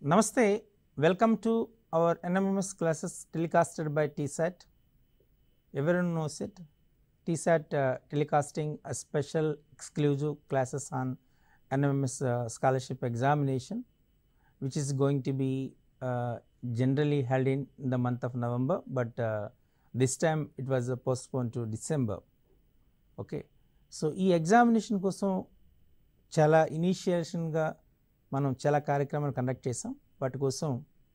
Namaste, welcome to our NMMS classes telecasted by TSAT. Everyone knows it. TSAT uh, telecasting a special exclusive classes on NMMS uh, scholarship examination, which is going to be uh, generally held in the month of November, but uh, this time it was uh, postponed to December. Okay so ఈ examination కోసం చాలా ఇనిషియేషన్గా మనం చాలా కార్యక్రమాలు conduct చేసాం వాటి కోసం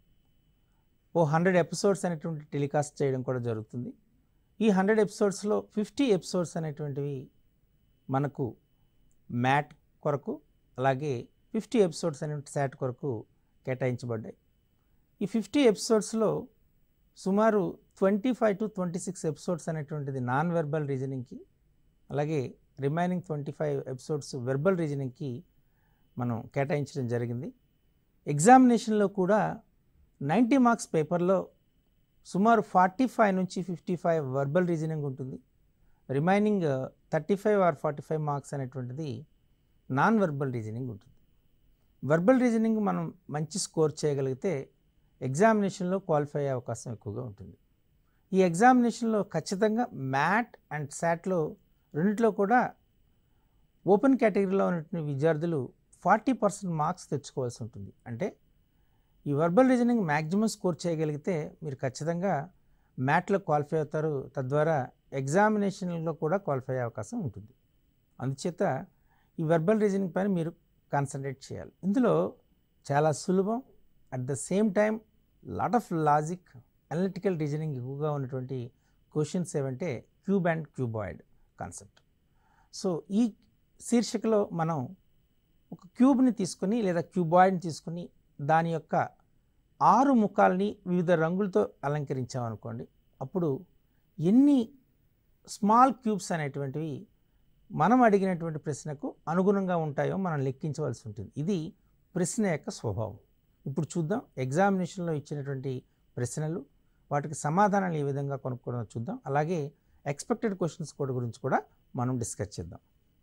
ఓ హండ్రెడ్ ఎపిసోడ్స్ అనేటువంటి టెలికాస్ట్ చేయడం కూడా జరుగుతుంది ఈ హండ్రెడ్ ఎపిసోడ్స్లో ఫిఫ్టీ ఎపిసోడ్స్ అనేటువంటివి మనకు మ్యాట్ కొరకు అలాగే ఫిఫ్టీ ఎపిసోడ్స్ అనేటువంటి శాట్ కొరకు కేటాయించబడ్డాయి ఈ ఫిఫ్టీ ఎపిసోడ్స్లో సుమారు twenty five to twenty six episodes అనేటువంటిది నాన్ వెర్బల్ రీజనింగ్కి అలాగే remaining twenty five episodes verbal రీజనింగ్కి మనం కేటాయించడం జరిగింది ఎగ్జామినేషన్లో కూడా నైంటీ మార్క్స్ పేపర్లో సుమారు ఫార్టీ ఫైవ్ నుంచి ఫిఫ్టీ ఫైవ్ వర్బల్ రీజనింగ్ ఉంటుంది remaining thirty five or forty five marks అనేటువంటిది నాన్ వెర్బల్ రీజనింగ్ ఉంటుంది వెర్బల్ రీజనింగ్ మనం మంచి స్కోర్ చేయగలిగితే ఎగ్జామినేషన్లో క్వాలిఫై అయ్యే అవకాశం ఎక్కువగా ఉంటుంది ఈ ఎగ్జామినేషన్లో ఖచ్చితంగా మ్యాట్ అండ్ శాట్లో రెండిట్లో కూడా ఓపెన్ కేటగిరీలో ఉన్నటువంటి విద్యార్థులు ఫార్టీ పర్సెంట్ మార్క్స్ తెచ్చుకోవాల్సి ఉంటుంది అంటే ఈ వర్బల్ రీజనింగ్ మ్యాక్సిమం స్కోర్ చేయగలిగితే మీరు ఖచ్చితంగా మ్యాట్లో క్వాలిఫై అవుతారు తద్వారా ఎగ్జామినేషన్లో కూడా క్వాలిఫై అయ్యే అవకాశం ఉంటుంది అందుచేత ఈ వెర్బల్ రీజనింగ్ పైన మీరు కాన్సన్ట్రేట్ చేయాలి ఇందులో చాలా సులభం at the same time lot of logic analytical reasoning ఎక్కువగా ఉన్నటువంటి క్వశ్చన్స్ ఏవంటే cube and cuboid concept so ఈ శీర్షికలో మనం ఒక క్యూబ్ని తీసుకొని లేదా క్యూబాయిడ్ని తీసుకొని దాని యొక్క ఆరు ముఖాలని వివిధ రంగులతో అలంకరించామనుకోండి అప్పుడు ఎన్ని స్మాల్ క్యూబ్స్ అనేటువంటివి మనం అడిగినటువంటి ప్రశ్నకు అనుగుణంగా ఉంటాయో మనం లెక్కించవలసి ఉంటుంది ఇది ప్రశ్న యొక్క స్వభావం ఇప్పుడు చూద్దాం ఎగ్జామినేషన్లో ఇచ్చినటువంటి ప్రశ్నలు వాటికి సమాధానాలు ఏ విధంగా కొనుక్కోవడం చూద్దాం అలాగే ఎక్స్పెక్టెడ్ క్వశ్చన్స్ కూడా గురించి కూడా మనం డిస్కస్ చేద్దాం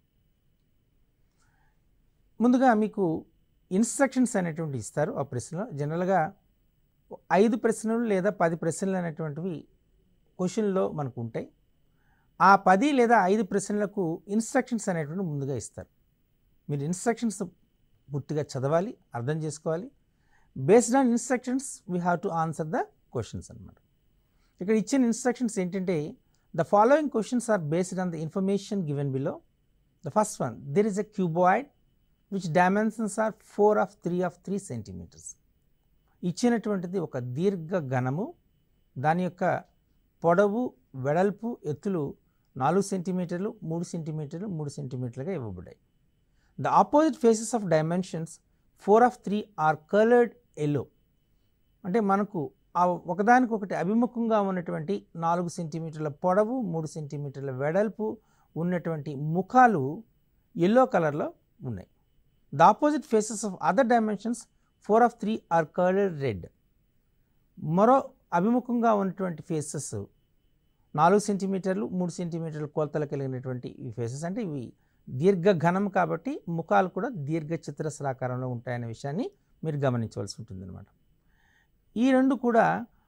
ముందుగా మీకు ఇన్స్ట్రక్షన్స్ అనేటువంటి ఇస్తారు ఆ ప్రశ్నలో జనరల్గా ఐదు ప్రశ్నలు లేదా పది ప్రశ్నలు అనేటువంటివి క్వశ్చన్లో మనకు ఉంటాయి ఆ పది లేదా ఐదు ప్రశ్నలకు ఇన్స్ట్రక్షన్స్ అనేటువంటి ముందుగా ఇస్తారు మీరు ఇన్స్ట్రక్షన్స్ పూర్తిగా చదవాలి అర్థం చేసుకోవాలి based on instructions we have to answer the questions అనమాట ఇక్కడ ఇచ్చిన ఇన్స్ట్రక్షన్స్ ఏంటంటే the following questions are based on the information given below the first one there is a cuboid which dimensions are four of three of three centimetres ఇచ్చినటువంటిది ఒక దీర్ఘ ఘనము దాని యొక్క పొడవు వెడల్పు ఎత్తులు నాలుగు సెంటీమీటర్లు మూడు సెంటీమీటర్లు మూడు సెంటీమీటర్లుగా ఇవ్వబడ్డాయి the opposite faces of dimensions four of three are coloured yellow అంటే మనకు ఆ ఒకదానికొకటి అభిముఖంగా ఉన్నటువంటి నాలుగు సెంటీమీటర్ల పొడవు మూడు సెంటీమీటర్ల వెడల్పు ఉన్నటువంటి ముఖాలు ఎల్లో కలర్లో ఉన్నాయి the opposite faces of other dimensions four of three are coloured red మరో అభిముఖంగా ఉన్నటువంటి ఫేసెస్ నాలుగు సెంటీమీటర్లు మూడు సెంటీమీటర్ల కొలతలు కలిగినటువంటి ఈ ఫేసెస్ అంటే ఇవి దీర్ఘ ఘనం కాబట్టి ముఖాలు కూడా దీర్ఘ చతురస్రాకారంలో ఉంటాయనే విషయాన్ని మీరు గమనించవలసి ఉంటుంది అనమాట ఈ రెండు కూడా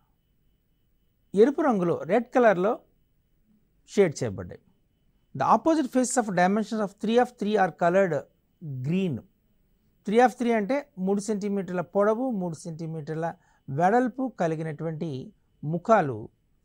ఎరుపు రంగులో రెడ్ కలర్లో షేడ్ చేయబడ్డాయి the opposite faces of dimensions of three of three are coloured green three of three అంటే మూడు సెంటీమీటర్ల పొడవు మూడు సెంటీమీటర్ల వెడల్పు కలిగినటువంటి ముఖాలు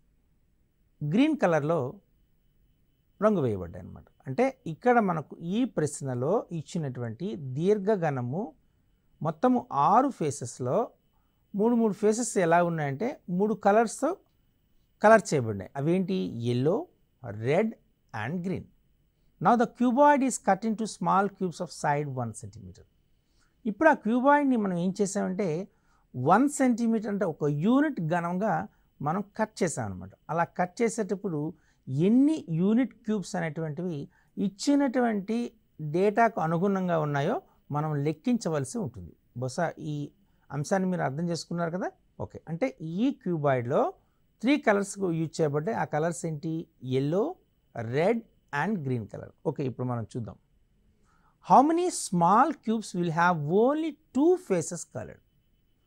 గ్రీన్ కలర్లో రంగు వేయబడ్డాయి అన్నమాట అంటే ఇక్కడ మనకు ఈ ప్రశ్నలో ఇచ్చినటువంటి దీర్ఘగణము మొత్తము ఆరు ఫేసెస్లో మూడు మూడు ఫేసెస్ ఎలా ఉన్నాయంటే మూడు కలర్స్తో కలర్ చేయబడినాయి అవేంటి ఎల్లో రెడ్ అండ్ గ్రీన్ నా the cuboid is cut into small cubes of side one centimetre ఇప్పుడు ఆ క్యూబాయిడ్ని మనం ఏం చేసామంటే వన్ సెంటీమీటర్ అంటే ఒక యూనిట్ ఘనంగా మనం కట్ చేసామన్నమాట అలా కట్ చేసేటప్పుడు ఎన్ని యూనిట్ క్యూబ్స్ అనేటువంటివి ఇచ్చినటువంటి డేటాకు అనుగుణంగా ఉన్నాయో మనం లెక్కించవలసి ఉంటుంది బహుశా ఈ అంశాన్ని మీరు అర్థం చేసుకున్నారు కదా ఓకే అంటే ఈ క్యూబాయిడ్లో త్రీ కలర్స్ యూజ్ చేయబడ్డాయి ఆ కలర్స్ ఏంటి yellow red and green colour okay ఇప్పుడు మనం చూద్దాం how many small cubes will have only two faces coloured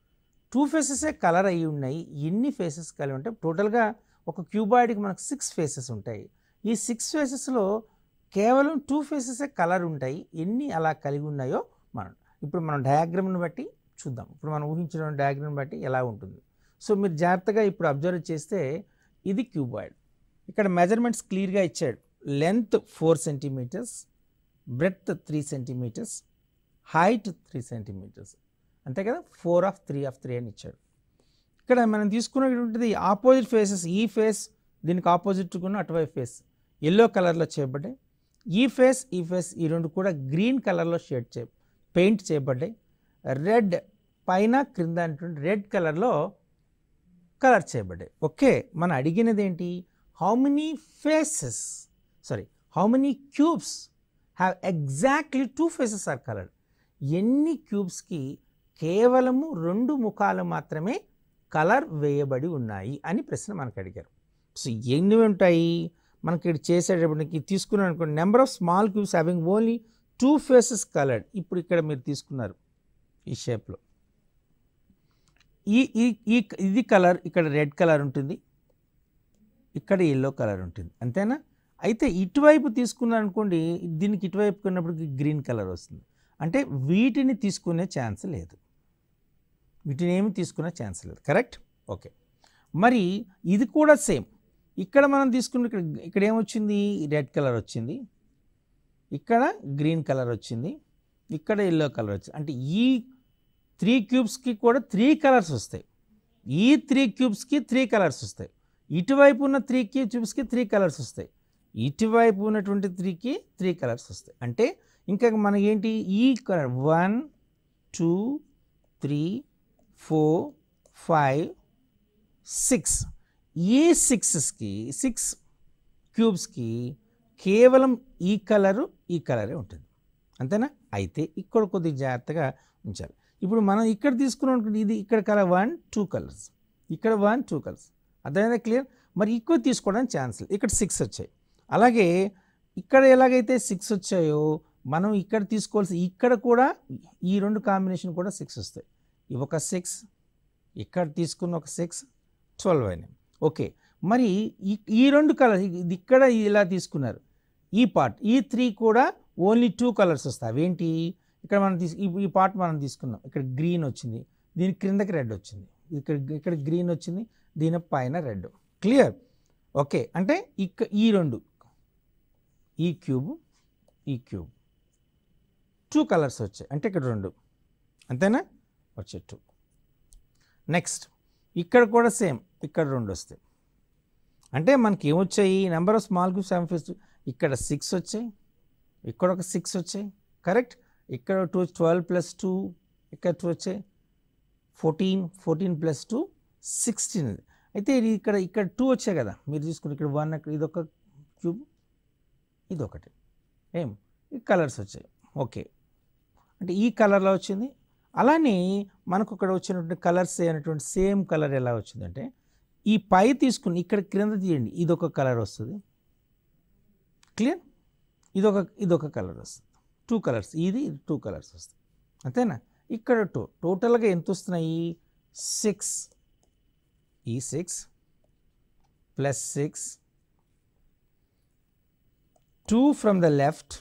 two ఫేసెసే కలర్ అయ్యి ఉన్నాయి ఎన్ని ఫేసెస్ కలిగి ఉంటాయి టోటల్గా ఒక క్యూబాయిడ్కి మనకు సిక్స్ ఫేసెస్ ఉంటాయి ఈ సిక్స్ ఫేసెస్లో కేవలం టూ ఫేసెసే కలర్ ఉంటాయి ఎన్ని అలా కలిగి ఉన్నాయో మనం ఇప్పుడు మనం డయాగ్రామ్ని బట్టి చూద్దాం ఇప్పుడు మనం ఊహించిన డయాగ్రామ్ బట్టి ఎలా ఉంటుంది సో మీరు జాగ్రత్తగా ఇప్పుడు అబ్జర్వ్ చేస్తే ఇది క్యూబాయిడ్ ఇక్కడ మెజర్మెంట్స్ క్లియర్గా ఇచ్చాడు length four centimetres breadth three centimetres height three centimetres అంతే కదా four of three of three అని ఇచ్చాడు ఇక్కడ మనం తీసుకున్నటువంటిది ఆపోజిట్ ఫేసెస్ ఈ ఫేస్ దీనికి ఆపోజిట్ ఉన్న అటువైపు ఫేస్ ఎల్లో కలర్లో చేయబడ్డాయి ఈ ఫేస్ ఈ ఫేస్ ఈ రెండు కూడా గ్రీన్ కలర్లో షేడ్ చే పెయింట్ చేయబడ్డాయి రెడ్ పైన క్రింద అనేటువంటి రెడ్ కలర్లో కలర్ చేయబడ్డాయి ఓకే మనం అడిగినది ఏంటి how many faces sorry how many cubes have exactly two faces are coloured ఎన్ని క్యూబ్స్కి కేవలము రెండు ముఖాలు మాత్రమే కలర్ వేయబడి ఉన్నాయి అని ప్రశ్న మనకు అడిగారు సో ఎన్ని ఉంటాయి మనకి ఇక్కడ చేసేటప్పటికి తీసుకున్నాం అనుకోండి number of small cubes having only two faces coloured ఇప్పుడు ఇక్కడ మీరు తీసుకున్నారు ఈ షేప్లో ఈ ఈ ఈ ఇది కలర్ ఇక్కడ రెడ్ కలర్ ఉంటుంది ఇక్కడ ఎల్లో కలర్ ఉంటుంది అంతేనా అయితే ఇటువైపు తీసుకున్నారు అనుకోండి దీనికి ఇటువైపు కొన్నప్పటికి గ్రీన్ కలర్ వస్తుంది అంటే వీటిని తీసుకునే ఛాన్స్ లేదు వీటిని ఏమి తీసుకునే ఛాన్స్ లేదు కరెక్ట్ ఓకే మరి ఇది కూడా సేమ్ ఇక్కడ మనం తీసుకున్న ఇక్కడ ఇక్కడ ఏమొచ్చింది రెడ్ కలర్ వచ్చింది ఇక్కడ గ్రీన్ కలర్ వచ్చింది ఇక్కడ ఎల్లో కలర్ వచ్చింది అంటే ఈ త్రీ క్యూబ్స్కి కూడా త్రీ కలర్స్ వస్తాయి ఈ త్రీ క్యూబ్స్కి త్రీ కలర్స్ వస్తాయి ఇటువైపు ఉన్న త్రీ క్యూబ్స్కి త్రీ కలర్స్ వస్తాయి ఇటువైపు ఉన్నటువంటి త్రీకి త్రీ కలర్స్ వస్తాయి అంటే ఇంకా మనకి ఏంటి ఈ colour one two three four five six ఈ సిక్స్కి సిక్స్ క్యూబ్స్కి కేవలం ఈ కలరు ఈ కలరే ఉంటుంది అంతేనా అయితే ఇక్కడ కొద్దిగా జాగ్రత్తగా ఉంచాలి ఇప్పుడు మనం ఇక్కడ తీసుకున్నాం అనుకోండి, ఇది ఇక్కడ కలర్ వన్ టూ కలర్స్ ఇక్కడ వన్ టూ కలర్స్ అర్థమైందా క్లియర్ మరి ఎక్కువ తీసుకోవడానికి ఛాన్స్ లేదు ఇక్కడ సిక్స్ వచ్చాయి అలాగే ఇక్కడ ఎలాగైతే సిక్స్ వచ్చాయో మనం ఇక్కడ తీసుకోవాల్సి ఇక్కడ కూడా ఈ రెండు కాంబినేషన్ కూడా సిక్స్ వస్తాయి ఇవి ఒక సిక్స్ ఇక్కడ తీసుకున్న ఒక సిక్స్ ట్వెల్వ్ అయినాయి ఓకే మరి ఈ ఈ రెండు కలర్స్ ఇది ఇక్కడ ఇలా తీసుకున్నారు ఈ పార్ట్ ఈ త్రీ కూడా ఓన్లీ టూ కలర్స్ వస్తాయి అవేంటి ఇక్కడ మనం తీసు ఈ- ఈ పార్ట్ మనం తీసుకున్నాం ఇక్కడ గ్రీన్ వచ్చింది దీని క్రిందకి రెడ్ వచ్చింది ఇక్కడ ఇక్కడ గ్రీన్ వచ్చింది దీని పైన రెడ్ క్లియర్ ఓకే అంటే ఇక్క ఈ రెండు ఈ క్యూబ్ ఈ క్యూబ్ టూ కలర్స్ వచ్చాయి అంటే ఇక్కడ రెండు అంతేనా వచ్చే టూ నెక్స్ట్ ఇక్కడ కూడా సేమ్ ఇక్కడ రెండు వస్తాయి అంటే మనకి ఏమొచ్చాయి number of small group seven face ఇక్కడ సిక్స్ వచ్చాయి ఇక్కడ ఒక సిక్స్ వచ్చాయి కరెక్ట్ ఇక్కడ టూ ట్వెల్వ్ ప్లస్ టూ ఇక్కడ టూ వచ్చాయి fourteen fourteen plus two sixteen అయితే ఇది ఇక్కడ ఇక్కడ టూ వచ్చాయి కదా మీరు తీసుకుని ఇక్కడ వన్ అక్కడ ఇదొక క్యూబ్ ఇదొకటి ఏం ఈ కలర్స్ వచ్చాయి ఓకే అంటే ఈ కలర్లో వచ్చింది అలానే మనకు ఇక్కడ వచ్చినటువంటి కలర్స్ అయినటువంటి సేమ్ కలర్ ఎలా వచ్చిందంటే ఈ పై తీసుకుని ఇక్కడ క్రింద తీయండి ఇదొక కలర్ వస్తుంది క్లియర్ ఇదొక ఇదొక కలర్ వస్తుంది టూ కలర్స్ ఇది టూ కలర్స్ వస్తాయి అంతేనా ఇక్కడ టూ టోటల్గా ఎంత వస్తున్నాయి సిక్స్ ఈ six plus six two from the left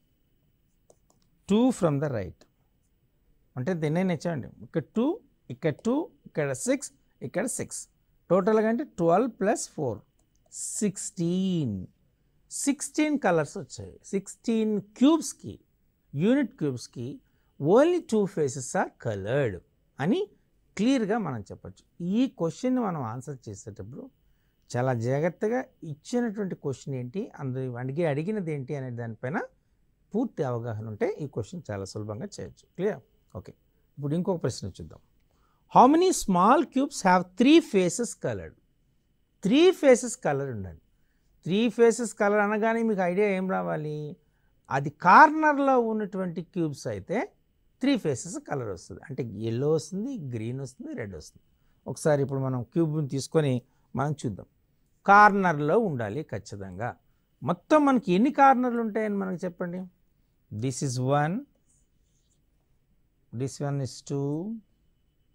two from the right అంటే దీన్నే నచ్చండి ఇక్కడ టూ ఇక్కడ టూ ఇక్కడ సిక్స్ ఇక్కడ సిక్స్ టోటల్గా అంటే twelve plus four sixteen sixteen colours వచ్చాయి సిక్స్టీన్ క్యూబ్స్కి యూనిట్ క్యూబ్స్కి only two faces are coloured అని క్లియర్గా మనం చెప్పొచ్చు ఈ క్వశ్చన్ మనం ఆన్సర్ చేసేటప్పుడు చాలా జాగ్రత్తగా ఇచ్చినటువంటి క్వశ్చన్ ఏంటి అందరు అడిగి అడిగినది ఏంటి అనే దానిపైన పూర్తి అవగాహన ఉంటే ఈ క్వశ్చన్ చాలా సులభంగా చేయొచ్చు క్లియర్ ఓకే ఇప్పుడు ఇంకొక ప్రశ్న చూద్దాం how many small cubes have three faces coloured three faces colour ఉండండి త్రీ ఫేసెస్ కలర్ అనగానే మీకు ఐడియా ఏం రావాలి అది కార్నర్లో ఉన్నటువంటి క్యూబ్స్ అయితే త్రీ ఫేసెస్ కలర్ వస్తుంది అంటే ఎల్లో వస్తుంది గ్రీన్ వస్తుంది రెడ్ వస్తుంది ఒకసారి ఇప్పుడు మనం క్యూబ్ని తీసుకొని మనం చూద్దాం కార్నర్లో ఉండాలి ఖచ్చితంగా మొత్తం మనకి ఎన్ని కార్నర్లు ఉంటాయని మనకు చెప్పండి this is one this one is two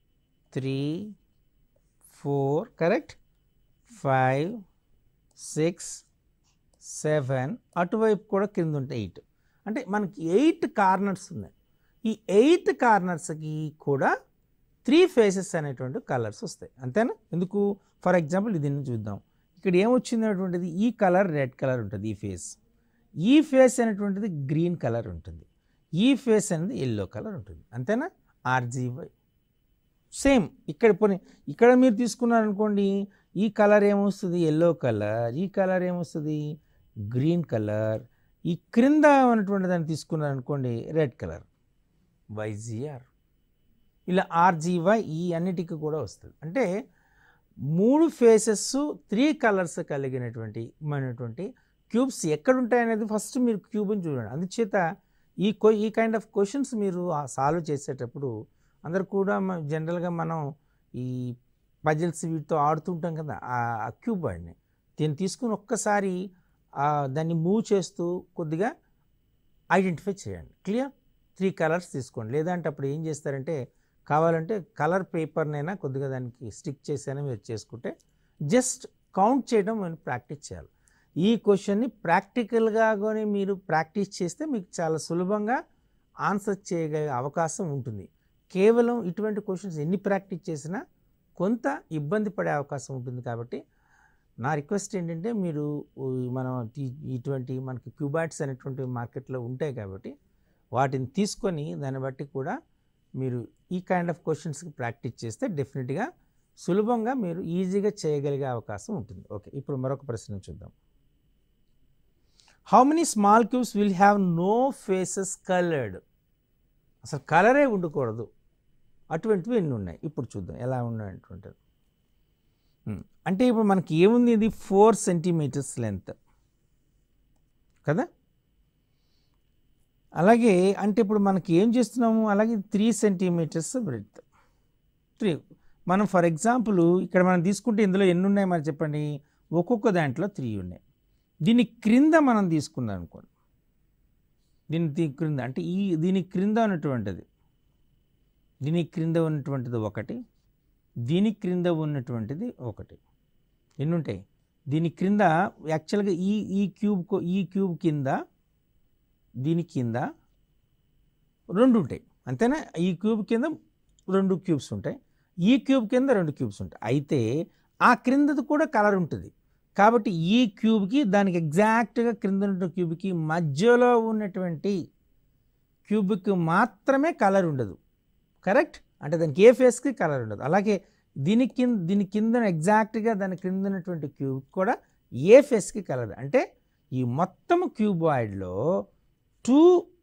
three four correct five six seven అటువైపు కూడా కింద ఉంటాయి ఎయిట్ అంటే మనకి ఎయిట్ కార్నర్స్ ఉన్నాయి ఈ ఎయిట్ కార్నర్స్కి కూడా త్రీ ఫేసెస్ అనేటువంటి కలర్స్ వస్తాయి అంతేనా ఎందుకు ఫర్ ఎగ్జాంపుల్ ఇది చూద్దాం ఇక్కడ ఏమొచ్చింది అనేటువంటిది ఈ కలర్ రెడ్ కలర్ ఉంటుంది ఈ ఫేస్ ఈ ఫేస్ అనేటువంటిది గ్రీన్ కలర్ ఉంటుంది ఈ ఫేస్ అనేది ఎల్లో కలర్ ఉంటుంది అంతేనా ఆర్జీవై సేమ్ ఇక్కడ పోనీ ఇక్కడ మీరు తీసుకున్నారనుకోండి ఈ కలర్ ఏమొస్తుంది ఎల్లో కలర్ ఈ కలర్ ఏమొస్తుంది గ్రీన్ కలర్ ఈ క్రింద ఉన్నటువంటి దాన్ని తీసుకున్నారనుకోండి రెడ్ కలర్ వైజీఆర్ ఇలా ఆర్జీవై ఈ అన్నిటికీ కూడా వస్తుంది అంటే మూడు ఫేసెస్ త్రీ కలర్స్ కలిగినటువంటి మనటువంటి క్యూబ్స్ ఎక్కడ ఉంటాయనేది ఫస్ట్ మీరు క్యూబ్ని చూడండి అందుచేత ఈ కొ ఈ కైండ్ ఆఫ్ క్వశ్చన్స్ మీరు సాల్వ్ చేసేటప్పుడు అందరు కూడా జనరల్గా మనం ఈ పజిల్స్ వీటితో ఆడుతుంటాం కదా ఆ క్యూబ్ వాడిని దీన్ని తీసుకుని ఒక్కసారి దాన్ని మూవ్ చేస్తూ కొద్దిగా ఐడెంటిఫై చేయండి క్లియర్ త్రీ కలర్స్ తీసుకోండి లేదంటే అప్పుడు ఏం చేస్తారంటే కావాలంటే కలర్ పేపర్నైనా కొద్దిగా దానికి స్టిక్ చేసైనా మీరు చేసుకుంటే జస్ట్ కౌంట్ చేయడం మనం ప్రాక్టీస్ చేయాలి ఈ క్వశ్చన్ని ప్రాక్టికల్గా కానీ మీరు ప్రాక్టీస్ చేస్తే మీకు చాలా సులభంగా ఆన్సర్ చేయగలిగే అవకాశం ఉంటుంది కేవలం ఇటువంటి క్వశ్చన్స్ ఎన్ని ప్రాక్టీస్ చేసినా కొంత ఇబ్బంది పడే అవకాశం ఉంటుంది కాబట్టి నా రిక్వెస్ట్ ఏంటంటే మీరు మనం ఇటువంటి మనకి క్యూబాట్స్ అనేటువంటి మార్కెట్లో ఉంటాయి కాబట్టి వాటిని తీసుకొని దాన్ని బట్టి కూడా మీరు ఈ కైండ్ ఆఫ్ క్వశ్చన్స్కి ప్రాక్టీస్ చేస్తే డెఫినెట్గా సులభంగా మీరు ఈజీగా చేయగలిగే అవకాశం ఉంటుంది ఓకే ఇప్పుడు మరొక ప్రశ్న చూద్దాం how many small cubes will have no faces coloured అసలు కలరే ఉండకూడదు అటువంటివి ఎన్ని ఉన్నాయి ఇప్పుడు చూద్దాం ఎలా ఉన్నాయటువంటిది అంటే ఇప్పుడు మనకి ఏముంది ఇది ఫోర్ సెంటీమీటర్స్ లెంత్ కదా అలాగే అంటే ఇప్పుడు మనకి ఏం చేస్తున్నాము అలాగే త్రీ సెంటీమీటర్స్ బ్రెడ్త్ త్రీ మనం ఫర్ ఎగ్జాంపుల్ ఇక్కడ మనం తీసుకుంటే ఇందులో ఎన్ని ఉన్నాయి మరి చెప్పండి ఒక్కొక్క దాంట్లో త్రీ ఉన్నాయి దీని క్రింద మనం తీసుకున్నాం అనుకోండి దీని క్రింద అంటే ఈ దీని క్రింద ఉన్నటువంటిది దీని క్రింద ఉన్నటువంటిది ఒకటి దీని క్రింద ఉన్నటువంటిది ఒకటి ఎన్ని ఉంటాయి దీని క్రింద యాక్చువల్గా ఈ ఈ క్యూబ్ ఈ క్యూబ్ కింద దీని కింద రెండు ఉంటాయి అంతేనా ఈ క్యూబ్ కింద రెండు క్యూబ్స్ ఉంటాయి ఈ క్యూబ్ కింద రెండు క్యూబ్స్ ఉంటాయి అయితే ఆ క్రిందది కూడా కలర్ ఉంటుంది కాబట్టి ఈ క్యూబ్కి దానికి ఎగ్జాక్ట్గా క్రింద ఉన్న క్యూబ్కి మధ్యలో ఉన్నటువంటి క్యూబ్కి మాత్రమే కలర్ ఉండదు కరెక్ట్ అంటే దానికి ఏ ఫేస్కి కలర్ ఉండదు అలాగే దీని కింద దీని కింద ఎగ్జాక్ట్గా దాని క్రింద ఉన్నటువంటి క్యూబ్ కూడా ఏ ఫేస్కి కలర్ అంటే ఈ మొత్తం క్యూబాయిడ్లో టూ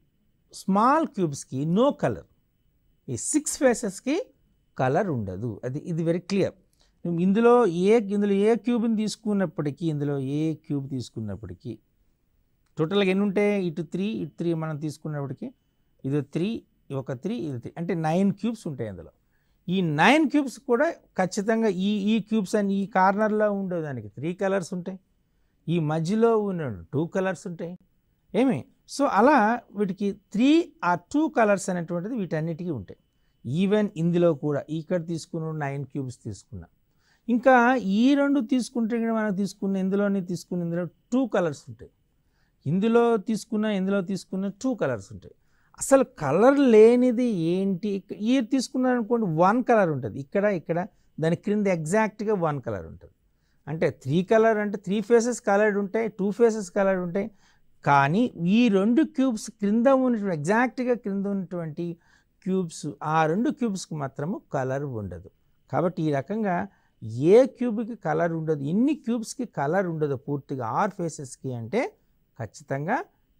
స్మాల్ క్యూబ్స్కి నో కలర్ ఈ సిక్స్ ఫేసెస్కి కలర్ ఉండదు అది ఇది వెరీ క్లియర్ ఇందులో ఏ ఇందులో ఏ క్యూబ్ని తీసుకున్నప్పటికీ ఇందులో ఏ క్యూబ్ తీసుకున్నప్పటికీ టోటల్గా ఎన్ని ఉంటాయి ఇటు త్రీ ఇటు త్రీ మనం తీసుకున్నప్పటికీ ఇది త్రీ ఒక త్రీ ఇది త్రీ అంటే నైన్ క్యూబ్స్ ఉంటాయి అందులో ఈ నైన్ క్యూబ్స్ కూడా ఖచ్చితంగా ఈ ఈ క్యూబ్స్ అని ఈ కార్నర్లో ఉండేదానికి త్రీ కలర్స్ ఉంటాయి ఈ మధ్యలో ఉన్న టూ కలర్స్ ఉంటాయి ఏమి సో అలా వీటికి త్రీ ఆ టూ కలర్స్ అనేటువంటిది వీటన్నిటికీ ఉంటాయి ఈవెన్ ఇందులో కూడా ఇక్కడ తీసుకున్న నైన్ క్యూబ్స్ తీసుకున్నా ఇంకా ఈ రెండు తీసుకుంటే మనం తీసుకున్న ఇందులోనే తీసుకున్న ఇందులో టూ కలర్స్ ఉంటాయి ఇందులో తీసుకున్న ఇందులో తీసుకున్న టూ కలర్స్ ఉంటాయి అసలు కలర్ లేనిది ఏంటి ఈ తీసుకున్నారనుకోండి వన్ కలర్ ఉంటుంది ఇక్కడ ఇక్కడ దాని క్రింద ఎగ్జాక్ట్గా వన్ కలర్ ఉంటుంది అంటే త్రీ కలర్ అంటే త్రీ ఫేసెస్ కలర్డ్ ఉంటాయి టూ ఫేసెస్ కలర్డ్ ఉంటాయి కానీ ఈ రెండు క్యూబ్స్ క్రింద ఉన్నటువంటి ఎగ్జాక్ట్గా క్రింద ఉన్నటువంటి క్యూబ్స్ ఆ రెండు క్యూబ్స్కి మాత్రము కలర్ ఉండదు కాబట్టి ఈ రకంగా ఏ క్యూబ్కి కలర్ ఉండదు ఎన్ని క్యూబ్స్కి కలర్ ఉండదు పూర్తిగా ఆర్ ఫేసెస్కి అంటే ఖచ్చితంగా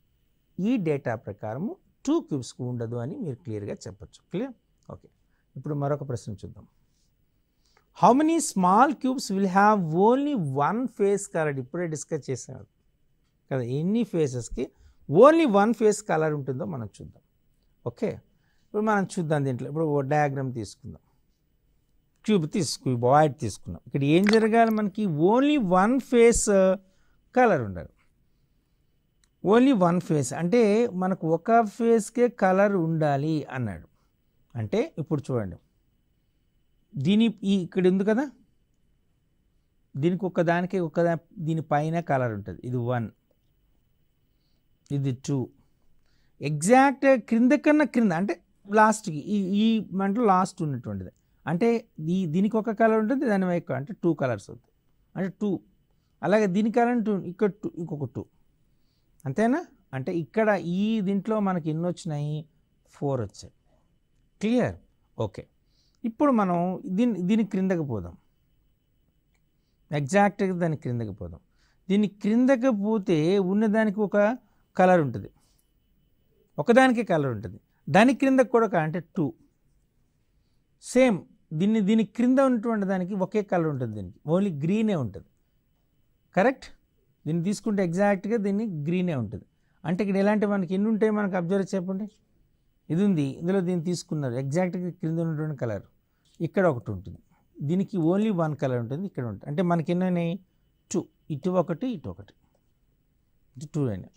ఈ డేటా ప్రకారము టూ క్యూబ్స్కి ఉండదు అని మీరు క్లియర్గా చెప్పచ్చు క్లియర్ ఓకే ఇప్పుడు మరొక ప్రశ్న చూద్దాం how many small cubes will have only one face colour ఇప్పుడే డిస్కస్ చేసాం కదా ఎన్ని ఫేసెస్కి ఓన్లీ వన్ ఫేస్ కలర్ ఉంటుందో మనం చూద్దాం ఓకే ఇప్పుడు మనం చూద్దాం దీంట్లో ఇప్పుడు ఓ డయాగ్రామ్ తీసుకుందాం క్యూబ్ తీసుకు బాయిడ్ తీసుకున్నాం ఇక్కడ ఏం జరగాలి మనకి ఓన్లీ వన్ ఫేస్ కలర్ ఉండాలి ఓన్లీ వన్ ఫేస్ అంటే మనకు ఒక ఫేస్కే కలర్ ఉండాలి అన్నాడు అంటే ఇప్పుడు చూడండి దీని ఈ ఇక్కడ ఉంది కదా దీనికి ఒక దానికి ఒక దా దీని పైన కలర్ ఉంటుంది ఇది వన్ ఇది టూ ఎగ్జాక్ట్ క్రింద కన్నా క్రింద అంటే లాస్ట్కి ఈ ఈ మంటలో లాస్ట్ ఉన్నటువంటిది అంటే ఈ దీనికి ఒక కలర్ ఉంటుంది దాని వైపు అంటే టూ కలర్స్ అవుతాయి అంటే టూ అలాగే దీని కలర్ టూ ఇక్కడ టూ ఇంకొక టూ అంతేనా అంటే ఇక్కడ ఈ దీంట్లో మనకి ఎన్ని వచ్చినాయి ఫోర్ వచ్చాయి క్లియర్ ఓకే ఇప్పుడు మనం దీని దీని క్రిందకి పోదాం ఎగ్జాక్ట్గా దాని క్రిందకి పోదాం దీని క్రిందకి పోతే ఉన్నదానికి ఒక కలర్ ఉంటుంది ఒకదానికి కలర్ ఉంటుంది దాని క్రింద కూడా ఒక అంటే టూ సేమ్ దీన్ని దీని క్రింద ఉన్నటువంటి దానికి ఒకే కలర్ ఉంటుంది దీనికి ఓన్లీ గ్రీనే ఉంటుంది కరెక్ట్ దీన్ని తీసుకుంటే ఎగ్జాక్ట్గా దీన్ని గ్రీనే ఉంటుంది అంటే ఇక్కడ ఎలాంటి మనకి ఎన్ని ఉంటాయి మనకు అబ్జర్వ్ చెప్పండి ఇది ఉంది ఇందులో దీన్ని తీసుకున్నారు ఎగ్జాక్ట్గా క్రింద ఉన్నటువంటి కలర్ ఇక్కడ ఒకటి ఉంటుంది దీనికి ఓన్లీ వన్ కలర్ ఉంటుంది ఇక్కడ ఉంటుంది అంటే మనకి ఎన్ని టూ ఇటు ఒకటి ఇటు ఒకటి ఇటు టూ అయినాయి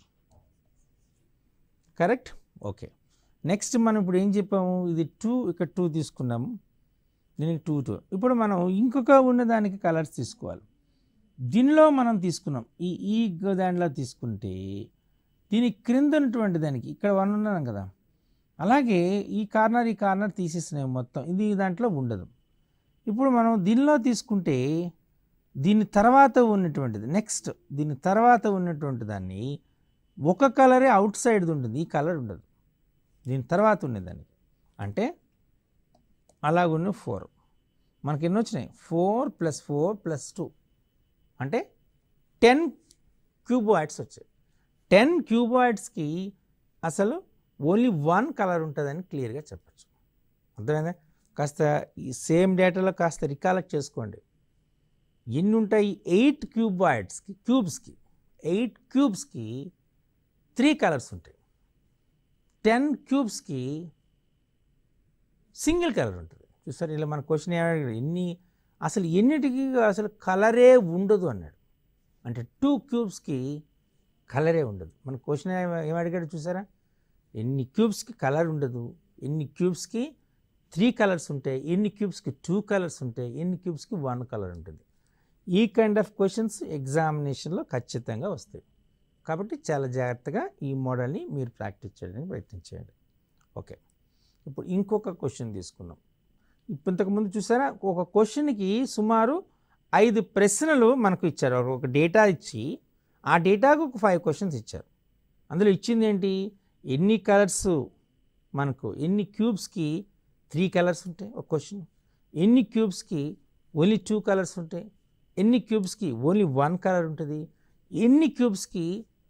కరెక్ట్ ఓకే నెక్స్ట్ మనం ఇప్పుడు ఏం చెప్పాము ఇది టూ ఇక్కడ టూ తీసుకున్నాము దీనికి టూ టూ ఇప్పుడు మనం ఇంకొక ఉన్నదానికి కలర్స్ తీసుకోవాలి దీనిలో మనం తీసుకున్నాం ఈ ఈ దాంట్లో తీసుకుంటే దీని క్రింద ఉన్నటువంటి దానికి ఇక్కడ వన్ ఉన్నాం కదా అలాగే ఈ కార్నర్ ఈ కార్నర్ తీసేసినాయి మొత్తం ఇది దాంట్లో ఉండదు ఇప్పుడు మనం దీనిలో తీసుకుంటే దీని తర్వాత ఉన్నటువంటిది నెక్స్ట్ దీని తర్వాత ఉన్నటువంటి దాన్ని ఒక కలరే అవుట్ సైడ్ ఉంటుంది ఈ కలర్ ఉండదు దీని తర్వాత ఉండేదానికి అంటే అలాగున్న ఫోర్ మనకి ఎన్ని వచ్చినాయి four plus four plus two అంటే టెన్ క్యూబాయిడ్స్ వచ్చాయి టెన్ క్యూబాయిడ్స్కి అసలు ఓన్లీ వన్ కలర్ ఉంటుందని క్లియర్గా చెప్పచ్చు అర్థమైందా కాస్త ఈ సేమ్ డేటాలో కాస్త రికాలెక్ట్ చేసుకోండి ఎన్ని ఉంటాయి ఎయిట్ క్యూబాయిడ్స్కి క్యూబ్స్కి ఎయిట్ క్యూబ్స్కి త్రీ కలర్స్ ఉంటాయి టెన్ క్యూబ్స్కి సింగిల్ కలర్ ఉంటుంది చూసారు ఇలా మన క్వశ్చన్ ఏమడిగాడు ఎన్ని అసలు ఎన్నిటికి అసలు కలరే ఉండదు అన్నాడు అంటే టూ క్యూబ్స్కి కలరే ఉండదు మన క్వశ్చన్ ఏమడిగాడు చూసారా ఎన్ని క్యూబ్స్కి కలర్ ఉండదు ఎన్ని క్యూబ్స్కి త్రీ కలర్స్ ఉంటాయి ఎన్ని క్యూబ్స్కి టూ కలర్స్ ఉంటాయి ఎన్ని క్యూబ్స్కి వన్ కలర్ ఉంటుంది ఈ కైండ్ ఆఫ్ క్వశ్చన్స్ ఎగ్జామినేషన్లో ఖచ్చితంగా వస్తాయి కాబట్టి చాలా జాగ్రత్తగా ఈ మోడల్ని మీరు ప్రాక్టీస్ చేయడానికి ప్రయత్నించండి ఓకే ఇప్పుడు ఇంకొక క్వశ్చన్ తీసుకున్నాం ఇప్పుడు ఇంతకుముందు చూసారా ఒక క్వశ్చన్కి సుమారు ఐదు ప్రశ్నలు మనకు ఇచ్చారు ఒక డేటా ఇచ్చి ఆ డేటాకు ఒక ఫైవ్ క్వశ్చన్స్ ఇచ్చారు అందులో ఇచ్చింది ఏంటి ఎన్ని కలర్స్ మనకు ఎన్ని క్యూబ్స్కి త్రీ కలర్స్ ఉంటాయి ఒక క్వశ్చన్ ఎన్ని క్యూబ్స్కి ఓన్లీ టూ కలర్స్ ఉంటాయి ఎన్ని క్యూబ్స్కి ఓన్లీ వన్ కలర్ ఉంటుంది ఎన్ని క్యూబ్స్కి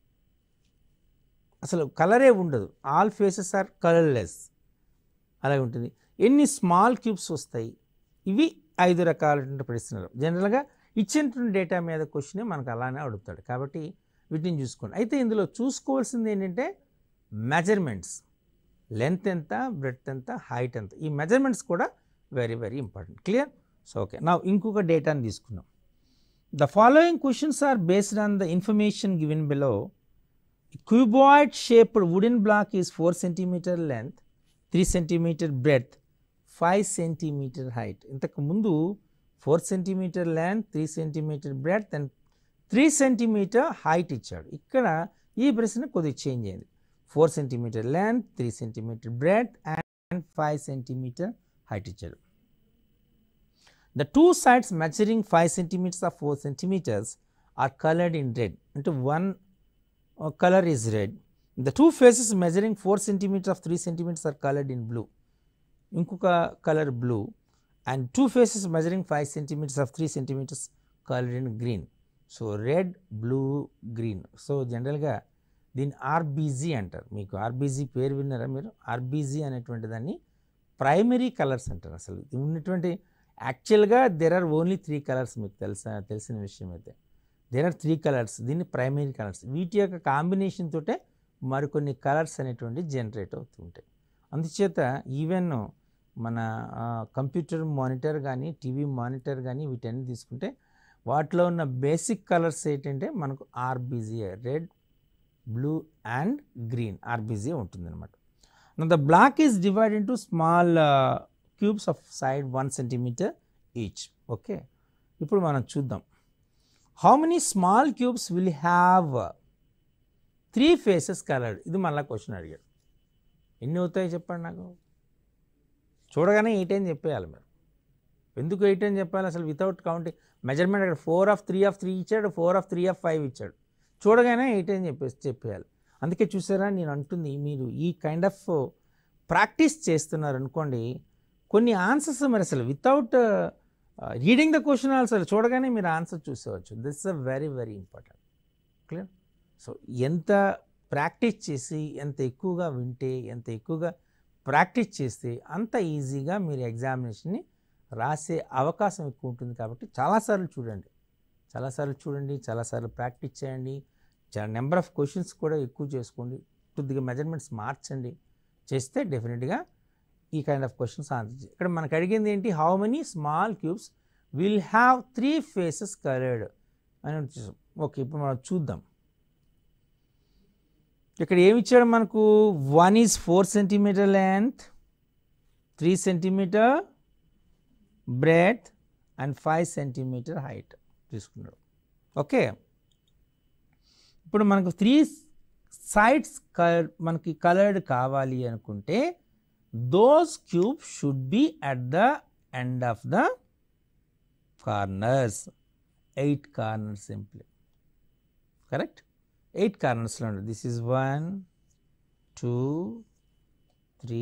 అసలు కలరే ఉండదు ఆల్ ఫేసెస్ ఆర్ కలర్లెస్ అలాగే ఉంటుంది ఎన్ని స్మాల్ క్యూబ్స్ వస్తాయి ఇవి ఐదు రకాలైన ప్రశ్నలు జనరల్గా ఇచ్చినటువంటి డేటా మీద క్వశ్చనే మనకు అలానే అడుగుతాడు కాబట్టి వీటిని చూసుకోండి అయితే ఇందులో చూసుకోవాల్సింది ఏంటంటే మెజర్మెంట్స్ లెంత్ ఎంత బ్రెడ్త్ ఎంత హైట్ ఎంత ఈ మెజర్మెంట్స్ కూడా very very important clear so okay నా ఇంకొక డేటాని తీసుకున్నాం the following questions are based on the information given below cuboid shaped wooden block is 4 centimeter length 3 centimeter breadth 5 centimeter height ఇంతకు ముందు 4 centimeter length 3 centimeter breadth and 3 centimeter height ఇచ్చాడు ఇక్కడ ఈ ప్రశ్న కొద్దిగా చేంజ్ అయింది 4 centimeter length 3 centimeter breadth and 5 centimeter height ఇచ్చాడు The two sides measuring 5 centimeters or 4 centimeters are colored in red. Into one uh, color is red. The two faces measuring 4 centimeters of 3 centimeters are colored in blue. ఇంకొక colour blue and two faces measuring five centimetres of three centimetres colour in green so red blue green so జనరల్గా దీన్ని RBG అంటారు మీకు RBG పేరు విన్నారా మీరు RBG అనేటువంటి దాన్ని ప్రైమరీ కలర్స్ అంటారు అసలు ఇది ఉన్నటువంటి యాక్చువల్గా there are only three colours మీకు తెలుసా తెలిసిన విషయం అయితే దెర్ ఆర్ త్రీ కలర్స్ దీన్ని ప్రైమరీ కలర్స్ వీటి యొక్క కాంబినేషన్ తోటే మరికొన్ని కలర్స్ అనేటువంటి జనరేట్ అవుతూ ఉంటాయి అందుచేత ఈవెన్ మన కంప్యూటర్ మానిటర్ కానీ టీవీ మానిటర్ కానీ వీటన్ని తీసుకుంటే వాటిలో ఉన్న బేసిక్ కలర్స్ ఏంటంటే మనకు RBG red blue and green RBG ఉంటుందన్నమాట the block is divide into small cubes of side one centimetre each okay ఇప్పుడు మనం చూద్దాం how many small cubes will have three faces coloured ఇది మళ్ళీ క్వశ్చన్ అడిగాడు ఎన్ని అవుతాయి చెప్పండి నాకు చూడగానే ఎయిట్ అని చెప్పేయాలి మీరు ఎందుకు ఎయిట్ అని చెప్పాలి అసలు వితౌట్ కౌంటింగ్ మెజర్మెంట్ అక్కడ four of three of three ఇచ్చాడు four of three of five ఇచ్చాడు చూడగానే ఎయిట్ అని చెప్పేసి చెప్పేయాలి అందుకే చూసారా నేను అంటుంది మీరు ఈ కైండ్ ఆఫ్ ప్రాక్టీస్ చేస్తున్నారు అనుకోండి కొన్ని ఆన్సర్స్ మరి అసలు without reading the question answer చూడగానే మీరు ఆన్సర్ చూసేవచ్చు this uh very very important clear so ఎంత ప్రాక్టీస్ చేసి ఎంత ఎక్కువగా వింటే ఎంత ఎక్కువగా ప్రాక్టీస్ చేస్తే అంత ఈజీగా మీరు ఎగ్జామినేషన్ని రాసే అవకాశం ఎక్కువ ఉంటుంది కాబట్టి చాలాసార్లు చూడండి చాలాసార్లు చూడండి చాలాసార్లు ప్రాక్టీస్ చేయండి చాలా నెంబర్ ఆఫ్ క్వశ్చన్స్ కూడా ఎక్కువ చేసుకోండి కొద్దిగా మెజర్మెంట్స్ మార్చండి చేస్తే డెఫినెట్గా ఈ కైండ్ ఆఫ్ క్వశ్చన్స్ ఆన్సర్ ఇక్కడ మనకు అడిగింది ఏంటి how many small cubes will have three faces coloured అని చూసాం ఓకే ఇప్పుడు మనం చూద్దాం ఇక్కడ ఏమి ఇచ్చాడు మనకు one is four centimetre length three centimetre breath and five centimetre height తీసుకున్నాడు ఓకే ఇప్పుడు మనకు త్రీ సైడ్స్ కలర్ మనకి కలర్డ్ కావాలి అనుకుంటే those cube should be at the end of the corners eight corners simply correct eight కార్నర్స్లో ఉండదు this is one two three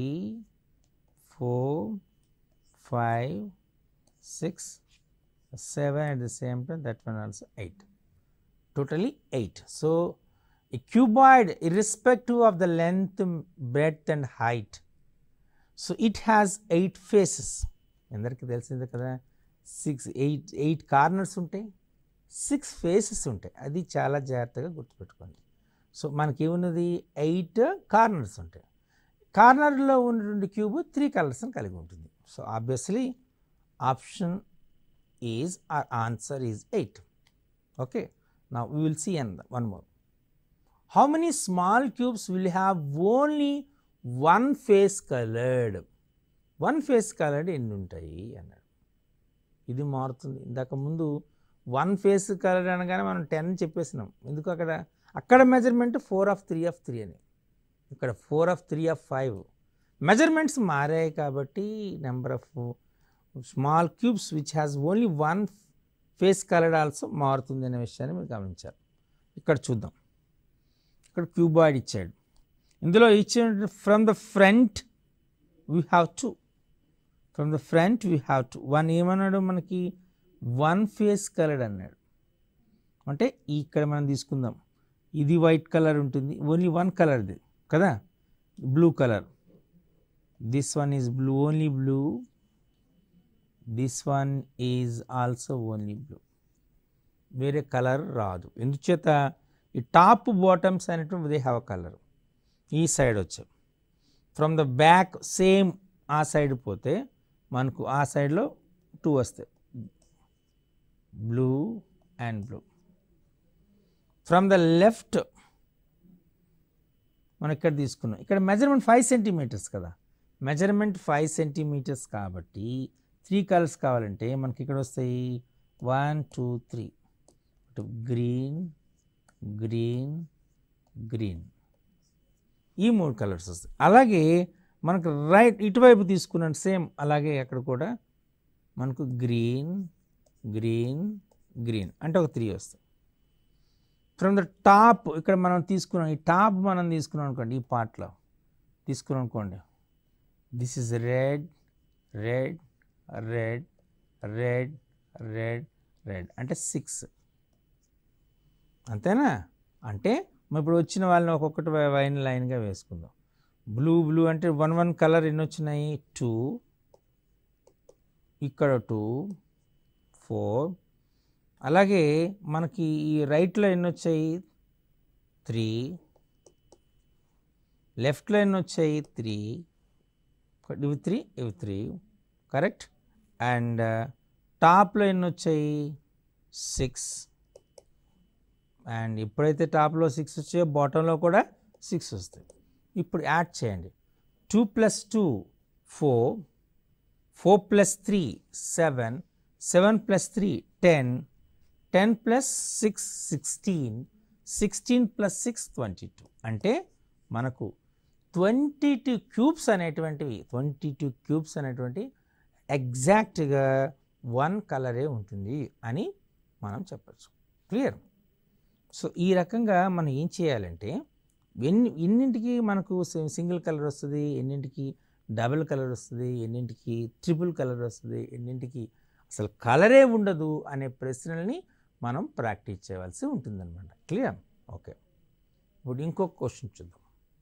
four five six seven at the same time that one also 8 totally 8 so a cuboid irrespective of the length breadth and height so it has 8 faces అందరికీ తెలిసిందే కదా six eight eight corners ఉంటాయి six faces ఉంటాయి అది చాలా జాగ్రత్తగా గుర్తుపెట్టుకోండి so మనకి ఏమున్నది ఎయిట్ కార్నర్స్ ఉంటాయి కార్నర్లో ఉన్నటువంటి క్యూబ్ త్రీ కలర్స్ని కలిగి ఉంటుంది so obviously option is our answer is 8 okay now we will see and one more how many small cubes will have only one face colored one face coloured ఎన్ని ఉంటాయి అన్నాడు ఇది మారుతుంది ఇందాక ముందు వన్ ఫేస్ కలర్ అనగానే మనం ten చెప్పేసినాం ఎందుకు అక్కడ అక్కడ measurement four of three of three అని ఇక్కడ four of three of five measurements మారాయి కాబట్టి number of small cubes which has only one face coloured also మారుతుంది అనే విషయాన్ని మీరు గమనించారు ఇక్కడ చూద్దాం ఇక్కడ క్యూబాయిడ్ ఇచ్చాడు ఇందులో ఇచ్చిన from the front we have to from the front we have to one ఏమన్నాడు మనకి వన్ ఫేస్ కలర్డ్ అన్నాడు అంటే ఇక్కడ మనం తీసుకుందాం ఇది వైట్ కలర్ ఉంటుంది ఓన్లీ వన్ కలర్ది కదా blue colour this one is blue only blue this one is also only blue వేరే కలర్ రాదు ఎందుచేత ఈ టాప్ బాటమ్స్ అనేటువంటి దే హ్యావ్ కలర్ ఈ సైడ్ వచ్చాం ఫ్రమ్ ద బ్యాక్ సేమ్ ఆ సైడ్ పోతే మనకు ఆ సైడ్లో టూ వస్తాయి blue and blue from the left మనం ఇక్కడ తీసుకున్నాం ఇక్కడ మెజర్మెంట్ ఫైవ్ సెంటీమీటర్స్ కదా మెజర్మెంట్ ఫైవ్ సెంటీమీటర్స్ కాబట్టి త్రీ కలర్స్ కావాలంటే మనకి ఇక్కడ వస్తాయి one two three green green green ఈ మూడు కలర్స్ వస్తాయి అలాగే మనకు రైట్ ఇటువైపు తీసుకున్నాం సేమ్ అలాగే అక్కడ కూడా మనకు గ్రీన్ గ్రీన్ గ్రీన్ అంటే ఒక త్రీ వస్తాయి ఫ్రమ్ ద టాప్ ఇక్కడ మనం తీసుకున్నాం ఈ టాప్ మనం తీసుకున్నాం అనుకోండి ఈ పార్ట్లో తీసుకున్నాం అనుకోండి this is red red red red red red అంటే సిక్స్ అంతేనా అంటే మరి ఇప్పుడు వచ్చిన వాళ్ళని ఒక్కొక్కటి వైన్ లైన్గా వేసుకుందాం బ్లూ బ్లూ అంటే వన్ వన్ కలర్ ఎన్ని వచ్చినాయి టూ ఇక్కడ టూ ఫోర్ అలాగే మనకి ఈ రైట్లో ఎన్ని వచ్చాయి త్రీ లెఫ్ట్లో ఎన్ని వచ్చాయి త్రీ ఇవి త్రీ ఇవి త్రీ కరెక్ట్ అండ్ టాప్లో ఎన్ని వచ్చాయి సిక్స్ అండ్ ఎప్పుడైతే టాప్లో సిక్స్ వచ్చాయో బాటంలో కూడా సిక్స్ వస్తాయి ఇప్పుడు యాడ్ చేయండి two plus two four four plus three seven seven plus three ten ten plus six sixteen sixteen plus six twenty two అంటే మనకు ట్వంటీ టూ క్యూబ్స్ అనేటువంటివి ట్వంటీ టూ క్యూబ్స్ అనేటువంటి ఎగ్జాక్ట్గా వన్ కలరే ఉంటుంది అని మనం చెప్పచ్చు క్లియర్ సో ఈ రకంగా మనం ఏం చేయాలంటే ఎన్ని ఎన్నింటికి మనకు సి- సింగిల్ కలర్ వస్తుంది ఎన్నింటికి డబుల్ కలర్ వస్తుంది ఎన్నింటికి ట్రిపుల్ కలర్ వస్తుంది ఎన్నింటికి అసలు కలరే ఉండదు అనే ప్రశ్నల్ని మనం ప్రాక్టీస్ చేయవలసి ఉంటుందన్నమాట క్లియర్ ఓకే ఇప్పుడు ఇంకొక క్వశ్చన్ చూద్దాం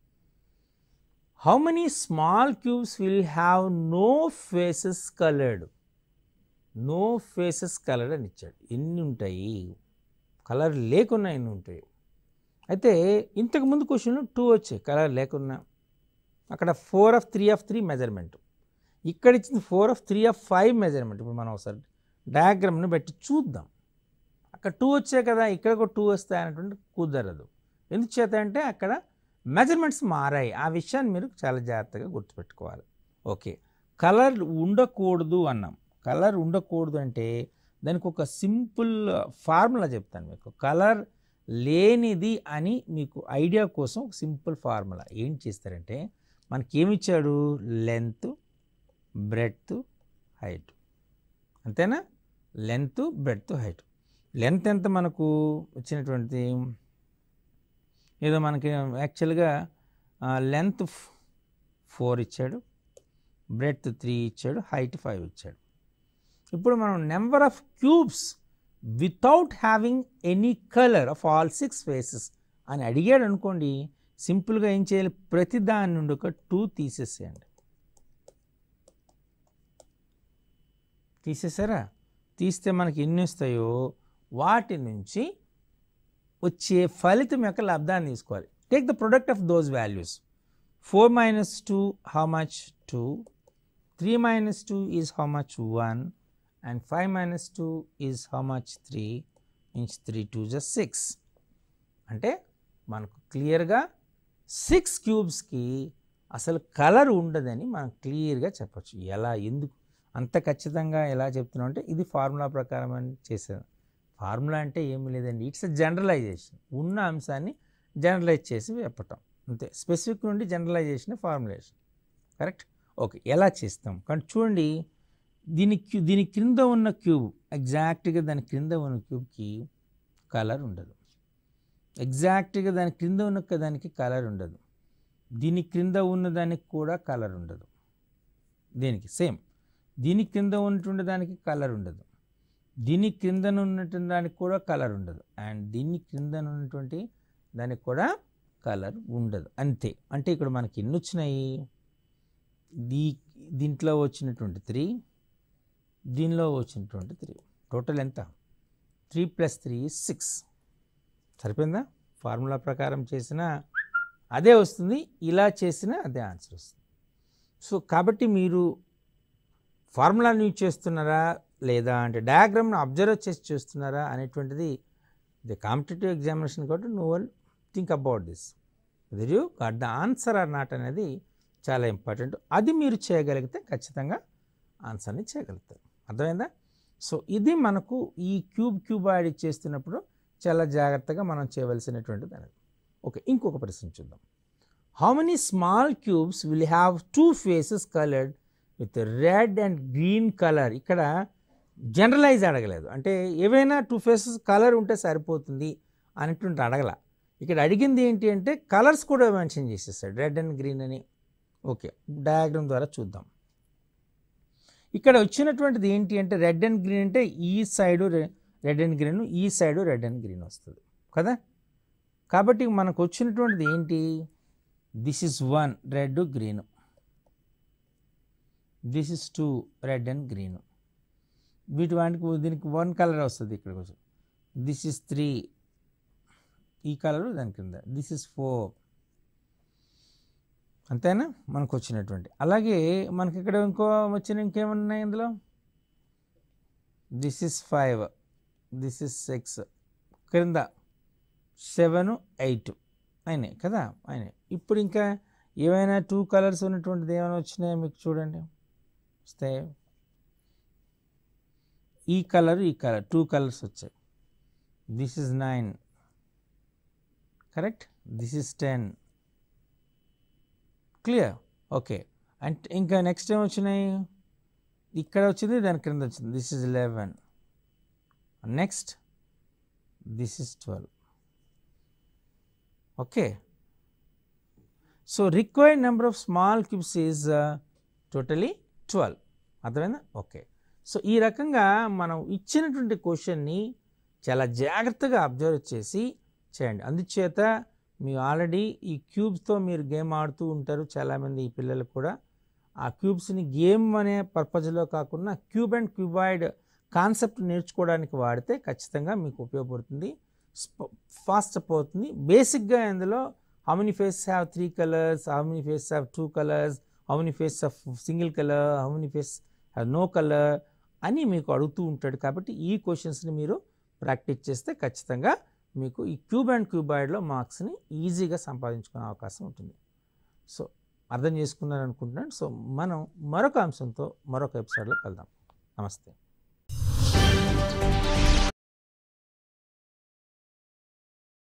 how many small cubes will have no faces coloured no faces colour అని ఇచ్చాడు ఎన్ని ఉంటాయి కలర్ లేకున్నా ఎన్ని ఉంటాయి అయితే ఇంతకు ముందు క్వశ్చన్ టూ వచ్చాయి కలర్ లేకున్నా అక్కడ four of three of three measurement ఇక్కడ ఇచ్చింది four of three of five measurement ఇప్పుడు మనం ఒకసారి డయాగ్రామ్ని బట్టి చూద్దాం అక్కడ టూ వచ్చాయి కదా ఇక్కడ కూడా టూ వస్తాయి అనేటువంటి కుదరదు ఎందుకు చేత అంటే అక్కడ మెజర్మెంట్స్ మారాయి ఆ విషయాన్ని మీరు చాలా జాగ్రత్తగా గుర్తుపెట్టుకోవాలి ఓకే కలర్ ఉండకూడదు అన్నాం కలర్ ఉండకూడదు అంటే దానికి ఒక సింపుల్ ఫార్ములా చెప్తాను మీకు కలర్ లేనిది అని మీకు ఐడియా కోసం ఒక సింపుల్ ఫార్ములా ఏం చేస్తారంటే మనకి ఏమి ఇచ్చాడు లెంత్ బ్రెడ్త్ హైట్ అంతేనా లెంత్ బ్రెడ్త్ హైట్ లెంత్ ఎంత మనకు వచ్చినటువంటి ఏదో మనకి యాక్చువల్గా లెంత్ ఫోర్ ఇచ్చాడు బ్రెడ్త్ త్రీ ఇచ్చాడు హైట్ ఫైవ్ ఇచ్చాడు ఇప్పుడు మనం number of cubes without having any colour of all six faces అని అడిగాడు అనుకోండి సింపుల్గా ఏం చేయాలి ప్రతి దాని నుండి ఒక టూ తీసేసేయండి తీసేసారా తీస్తే మనకి ఎన్ని వస్తాయో వాటి నుంచి వచ్చే ఫలితం యొక్క లబ్ధాన్ని తీసుకోవాలి take the product of those values four minus two how much two three minus two is how much one and five minus two is how much three means three two just six అంటే మనకు క్లియర్గా six క్యూబ్స్కి అసలు colour ఉండదని మనం క్లియర్గా చెప్పచ్చు ఎలా ఎందుకు అంత ఖచ్చితంగా ఎలా చెప్తున్నాం అంటే ఇది ఫార్ములా ప్రకారం అని చేసాను ఫార్ములా అంటే ఏమీ లేదండి ఇట్స్ జనరలైజేషన్ ఉన్న అంశాన్ని జనరలైజ్ చేసి చెప్పటం అంతే స్పెసిఫిక్ నుండి జనరలైజేషన్ ఫార్ములేషన్ కరెక్ట్ ఓకే ఎలా చేస్తాం కానీ చూడండి దీని క్యూ దీని క్రింద ఉన్న క్యూబ్ ఎగ్జాక్ట్గా దాని క్రింద ఉన్న క్యూబ్కి కలర్ ఉండదు ఎగ్జాక్ట్గా దాని క్రింద ఉన్న క- దానికి కలర్ ఉండదు దీని క్రింద ఉన్న దానికి కూడా కలర్ ఉండదు దీనికి సేమ్ దీని క్రింద ఉన్నటువంటి దానికి కలర్ ఉండదు దీని క్రిందన ఉన్నటువంటి దానికి కూడా కలర్ ఉండదు అండ్ దీని క్రిందన ఉన్నటువంటి దానికి కూడా కలర్ ఉండదు అంతే అంటే ఇక్కడ మనకి ఎన్ని వచ్చినాయి దీ దీంట్లో వచ్చినటువంటి త్రీ దీనిలో వచ్చినటువంటి త్రీ టోటల్ ఎంత త్రీ ప్లస్ త్రీ సిక్స్ సరిపోయిందా ఫార్ములా ప్రకారం చేసిన అదే వస్తుంది ఇలా చేసిన అదే ఆన్సర్ వస్తుంది సో కాబట్టి మీరు ఫార్ములాని యూజ్ చేస్తున్నారా లేదా అంటే డయాగ్రామ్ను అబ్జర్వ్ చేసి చేస్తున్నారా అనేటువంటిది ది కాంపిటేటివ్ ఎగ్జామినేషన్ కాబట్టి no will think about this whether you got the answer or not అనేది చాలా ఇంపార్టెంట్ అది మీరు చేయగలిగితే ఖచ్చితంగా ఆన్సర్ని చేయగలుగుతారు అర్థమైందా సో ఇది మనకు ఈ క్యూబ్ క్యూబ్ యాడ్ చేస్తున్నప్పుడు చాలా జాగ్రత్తగా మనం చేయవలసినటువంటిది అనేది ఓకే ఇంకొక ప్రశ్న చూద్దాం how many small cubes will have two faces coloured with red and green colour ఇక్కడ జనరలైజ్ అడగలేదు అంటే ఏవైనా టూ ఫేసెస్ కలర్ ఉంటే సరిపోతుంది అనేటువంటి అడగల ఇక్కడ అడిగింది ఏంటి అంటే కలర్స్ కూడా మెన్షన్ చేసేసాడు రెడ్ అండ్ గ్రీన్ అని ఓకే డయాగ్రామ్ ద్వారా చూద్దాం ఇక్కడ వచ్చినటువంటిది ఏంటి అంటే రెడ్ అండ్ గ్రీన్ అంటే ఈ సైడు రెడ్ అండ్ గ్రీన్ ఈ సైడు రెడ్ అండ్ గ్రీన్ వస్తుంది కదా కాబట్టి మనకు వచ్చినటువంటిది ఏంటి this is one red green this is two red and green వీటి వాటికి దీనికి వన్ కలర్ వస్తుంది ఇక్కడికి వచ్చి దిస్ ఇస్ త్రీ ఈ కలరు దాని కింద దిస్ ఇస్ ఫోర్ అంతేనా మనకు వచ్చినటువంటి అలాగే మనకి ఇక్కడ ఇంకో వచ్చిన ఇంకేమున్నాయి ఇందులో this is five this is six క్రింద సెవెన్ ఎయిట్ అయినాయి కదా అయినాయి ఇప్పుడు ఇంకా ఏమైనా టూ కలర్స్ ఉన్నటువంటిది ఏమైనా వచ్చినాయో మీకు చూడండి వస్తే ఈ కలర్ ఈ కలర్ టూ కలర్స్ వచ్చాయి this is nine correct this is ten clear okay అంటే ఇంకా నెక్స్ట్ ఏం వచ్చినాయి ఇక్కడ వచ్చింది దాని క్రింద వచ్చింది this is eleven next this is twelve okay so required number of small cubes is totally twelve అర్థమైందా ఓకే సో ఈ రకంగా మనం ఇచ్చినటువంటి క్వశ్చన్ని చాలా జాగ్రత్తగా అబ్జర్వ్ చేసి చేయండి అందుచేత మీరు ఆల్రెడీ ఈ క్యూబ్స్తో మీరు గేమ్ ఆడుతూ ఉంటారు చాలామంది ఈ పిల్లలు కూడా ఆ క్యూబ్స్ని గేమ్ అనే పర్పస్లో కాకుండా క్యూబ్ అండ్ క్యూబాయిడ్ కాన్సెప్ట్ నేర్చుకోవడానికి వాడితే ఖచ్చితంగా మీకు ఉపయోగపడుతుంది ఫాస్ట్ అప్ అవుతుంది బేసిక్గా ఇందులో how many face have three colours how many face have two colours how many face of single colour how many face have no colour అని మీకు అడుగుతూ ఉంటాడు కాబట్టి ఈ క్వశ్చన్స్ని మీరు ప్రాక్టీస్ చేస్తే ఖచ్చితంగా మీకు ఈ క్యూబ్ అండ్ క్యూబాయిడ్లో మార్క్స్ని ఈజీగా సంపాదించుకునే అవకాశం ఉంటుంది సో అర్థం చేసుకున్నారు అనుకుంటున్నాను సో మనం మరొక అంశంతో మరొక ఎపిసోడ్లో కలుద్దాం నమస్తే